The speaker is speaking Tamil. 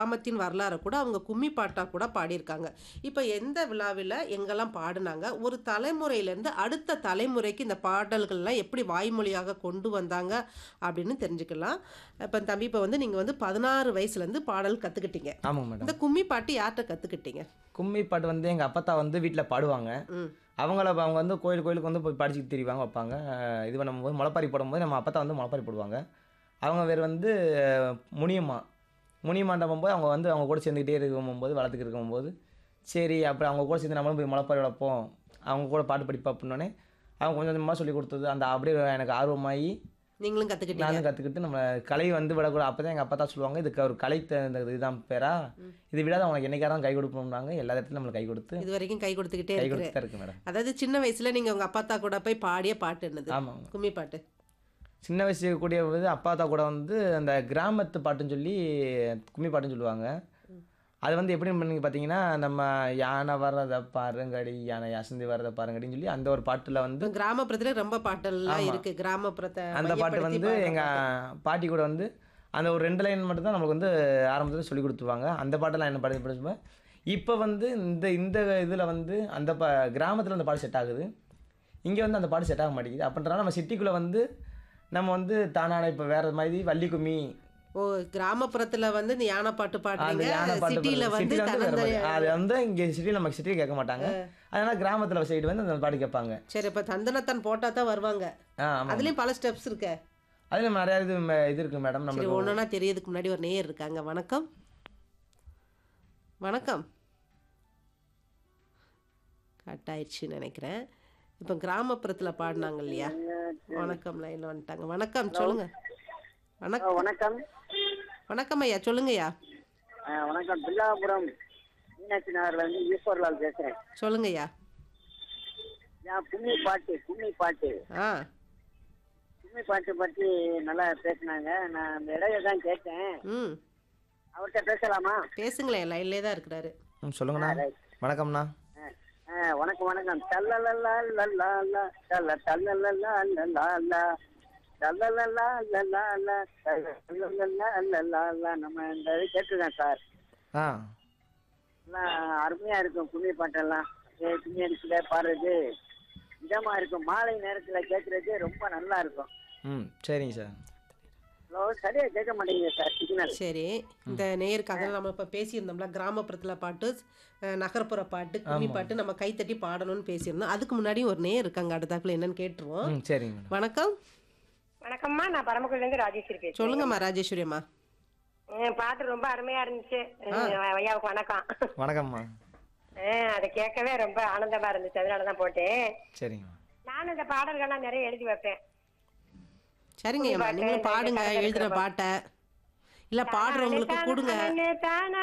கிராமத்தின் வரலாறை கூட அவங்க கும்மி பாட்டா கூட பாடியிருக்காங்க. இப்ப எந்த விழாவில எங்கெல்லாம் பாடுனாங்க, ஒரு தலைமுறையிலேருந்து அடுத்த தலைமுறைக்கு இந்த பாடல்கள்லாம் எப்படி வாய்மொழியாக கொண்டு வந்தாங்க அப்படின்னு தெரிஞ்சுக்கலாம். இப்ப தம்பி இப்ப வந்து நீங்க வந்து 16 வயசுலேருந்து பாடல் கத்துக்கிட்டீங்க. ஆமாங்க மேடம். இந்த கும்மி பாட்டு யார்ட்ட கத்துக்கிட்டீங்க? கும்மி பாட்டு வந்து எங்க அப்பத்தா வந்து வீட்ல பாடுவாங்க. ம். அவங்கள அவங்க வந்து கோயில் கோயிலுக்கு வந்து போய் படிச்சுட்டு திரிவாங்க, வைப்பாங்க. அஹ் இது பண்ணும்போது முளைப்பாரி போடும்போது நம்ம அப்பத்தா வந்து முளைப்பாரி போடுவாங்க. அவங்க பேர் வந்து முனியம்மா. முனியம்மான்ற போகும்போது அவங்க வந்து அவங்க கூட சேர்ந்துக்கிட்டே இருக்கும்போது வளர்த்துக்கு இருக்கும்போது சரி அப்புறம் அவங்க கூட சேர்ந்து நம்மளும் போய் முளைப்பாரி வளர்ப்போம் அவங்க கூட பாட்டு படிப்பா அப்படின்னோடனே அவங்க கொஞ்சம் கொஞ்சமாக சொல்லி கொடுத்தது அந்த அப்படியே எனக்கு ஆர்வமாகி நீங்களும் கத்துக்கிட்டீங்க. நானும் கற்றுக்கிட்டு நம்ம கலை வந்து விடக்கூடாது அப்போ தான் எங்கள் அப்பா தான் சொல்லுவாங்க இதுக்கு ஒரு கலை த- இந்த இதுதான் பேரா இது விடாத அவங்களுக்கு என்னைக்காக தான் கை கொடுப்போம்னாங்க எல்லா இடத்துலையும் நம்மளுக்கு கை கொடுத்து இது வரைக்கும் கை கொடுத்துக்கிட்டே கை இருக்கிற கொடுத்து தான் இருக்கு மேடம் அதாவது சின்ன வயசுல நீங்க உங்க அப்பாத்தா கூட போய் பாடிய பாட்டு என்னது? ஆமாங்க கும்மி பாட்டு. சின்ன வயசு கூடிய வந்து அப்பா தான் கூட வந்து அந்த கிராமத்து பாட்டுன்னு சொல்லி கும்மி பாட்டுன்னு சொல்லுவாங்க அது வந்து எப்படி பண்ணீங்க பார்த்தீங்கன்னா நம்ம யானை வர்றதை பாருங்கடி யானை அசந்தி வர்றதை பாருங்கடின்னு சொல்லி அந்த ஒரு பாட்டில் வந்து இப்ப கிராமப்புறத்துல ரொம்ப பாட்டெல்லாம் ஆமா. இருக்கு. கிராமப்புறத்தை அந்த பாட்டு மையப்படுத்தி வந்து பாடுற எங்கள் பாட்டு. பாட்டி கூட வந்து அந்த ஒரு ரெண்டு லைன் மட்டும் தான் நமக்கு வந்து ஆரம்பத்தில் சொல்லி கொடுத்துருவாங்க அந்த பாட்டெல்லாம் என்ன பாட்டு படிச்சுப்பேன் இப்போ வந்து இந்த இந்த இதில் வந்து அந்த பா கிராமத்தில் அந்த பாட்டு செட் ஆகுது இங்கே வந்து அந்த பாட்டு செட் ஆக மாட்டேங்குது அப்படின்றனால நம்ம சிட்டிக்குள்ளே வந்து நம்ம வந்து தானான இப்போ வேறு மாதிரி வள்ளி கும்மி ஓ கிராமப்புறத்துல வந்து இந்த யானை பாட்டு அந்த பாடுறீங்க யானை பாட்டு சிட்டில பாடுறது. வந்து சிட்டில வந்து வேற தனந்தனி மாதிரி. அது வந்து இங்கே சிட்டியில் நம்ம சிட்டியில் கேட்க மாட்டாங்க அதனால கிராமத்தில் சைடு வந்து அந்த பாட்டு கேட்பாங்க சரி இப்ப தந்தனத்தான் போட்டா தான் வருவாங்க ஆ ஆமாம் அதுலயும் பல ஸ்டெப்ஸ் இருக்கு அதில் நம்ம நிறையா இது ம- இது இருக்குது மேடம் சரி நம்மளுக்கு ஒண்ணுன்னா தெரியறதுக்கு முன்னாடி ஒரு நேயர் இருக்காங்க வணக்கம் வணக்கம் கட் ஆயிடுச்சுன்னு நினைக்கிறேன் இப்போ கிராமப்புறத்துல பாடினாங்க இல்லையா வணக்கம் லைன்ல வந்துட்டாங்க வணக்கம் சொல்லுங்க ஆ, வணக்கம் வணக்கம் வணக்கம் ஐயா சொல்லுங்கய்யா ஆ, வணக்கம் பில்லாபுரம் மீனாட்சி நகர்ல இருந்து ஈஸ்வர்லால் பேசுறேன் சொல்லுங்கய்யா நான் கும்மி பாட்டு கும்மி பாட்டு ஆ கும்மி பாட்டு பத்தி நல்லா பேசினாங்க நான் அந்த இடையில தான் கேட்டேன் ம் அவர்கிட்ட பேசலாமா பேசுங்களேன் லைன்லேயே தான் இருக்கிறாரு ம் சொல்லுங்கண்ணா வணக்கம்ண்ணா ஆ, ஆ, வணக்கம் வணக்கம் தல்லலல்லா லல்லா லா, தல்ல தல்லலல்லா லல்லா லா, தல்லலல்லா லல்லா லா, தல்லலல்லா லல்லா லா. நம்ம இந்த இது கேட்டுருக்கேன் சார் ஆ எல்லாம் அருமையா இருக்கும் கும்மி பாட்டெல்லாம் அப்படியே கும்மி அடிச்சுல பாடுறது இதமா இருக்கும் மாலை நேரத்துல கேட்கறது ரொம்ப நல்லா இருக்கும் ம் சரிங்க சார் ஹலோ சரியா கேட்க மாட்டேங்குது சார் சிக்னல் சரி இந்த நேயருக்காக நம்ம இப்போ பேசியிருந்தோம்ல கிராமப்புறத்துல பாட்டு அஹ், நகர்ப்புற பாட்டு கும்மி பாட்டு நம்ம கைத்தட்டி பாடணும்னு பேசியிருந்தோம் அதுக்கு முன்னாடி ஒரு நேயர் இருக்காங்க அடுத்தாப்புல என்னன்னு கேட்டுருவோம் ம் சரிங்க மேடம் வணக்கம் வணக்கம்மா நான் பரமக்குடில இருந்து ராஜேஸ்வரி பேசுறேன் சொல்லுங்கம்மா ராஜேஸ்வரி அம்மா என் பாட்டு ரொம்ப அருமையா இருந்துச்சு உம், ஐயாவுக்கு வணக்கம் வணக்கம்மா அஹ், அதை கேட்கவே ரொம்ப ஆனந்தமா இருந்துச்சு அதனாலதான் போட்டேன் சரிங்கம்மா நானும் இந்த பாடல்கள்லாம் நிறைய எழுதி வைப்பேன் சரிங்க அம்மா நீங்களும் பாடுங்க எழுதுற பாட்டை இல்ல பாடுறவங்களுக்கு கொடுங்க தானே தானே